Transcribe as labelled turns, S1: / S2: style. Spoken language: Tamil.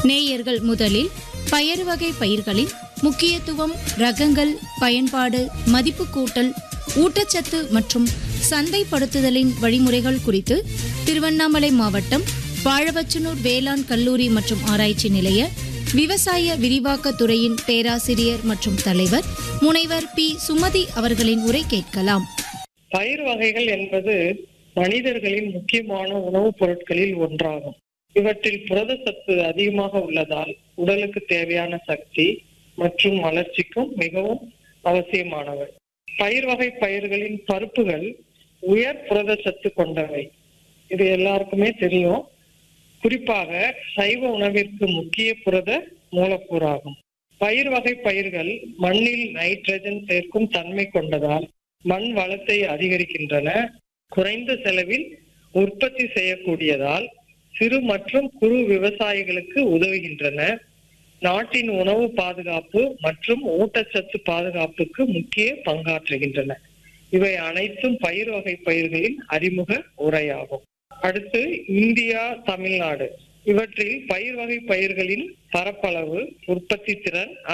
S1: நேயர்கள் முதலில் பயறு வகை பயிர்களின் முக்கியத்துவம் ரகங்கள் பயன்பாடு மதிப்பு கூட்டல் ஊட்டச்சத்து மற்றும் சந்தைப்படுத்துதலின் வழிமுறைகள் குறித்து திருவண்ணாமலை மாவட்டம் வாழவச்சனூர் வேளாண் கல்லூரி மற்றும் ஆராய்ச்சி நிலைய விவசாய விரிவாக்க துறையின் பேராசிரியர் மற்றும் தலைவர் முனைவர் பி சுமதி அவர்களின் உரை கேட்கலாம்
S2: பயிர் வகைகள் என்பது மனிதர்களின் முக்கியமான உணவுப் பொருட்களில் ஒன்றாகும் இவற்றில் புரதச்சத்து அதிகமாக உள்ளதால் உடலுக்கு தேவையான சக்தி மற்றும் வளர்ச்சிக்கும் மிகவும் அவசியமானவை பயிர் வகை பயிர்களின் பருப்புகள் உயர் புரதச்சத்து கொண்டவை இது எல்லாருக்குமே தெரியும் குறிப்பாக சைவ உணவிற்கு முக்கிய புரத மூலக்கூறாகும் பயிர் வகை பயிர்கள் மண்ணில் நைட்ரஜன் சேர்க்கும் தன்மை கொண்டதால் மண் வளத்தை அதிகரிக்கின்றன குறைந்த செலவில் உற்பத்தி செய்யக்கூடியதால் சிறு மற்றும் குறு விவசாயிகளுக்கு உதவுகின்றன நாட்டின் உணவு பாதுகாப்பு மற்றும் ஊட்டச்சத்து பாதுகாப்புக்கு முக்கிய பங்காற்றுகின்றன இவை அனைத்தும் பயிர் வகை பயிர்களின் அறிமுக உரையாகும் அடுத்து இந்தியா தமிழ்நாடு இவற்றில் பயிர் வகை பயிர்களின் பரப்பளவு உற்பத்தி திறன்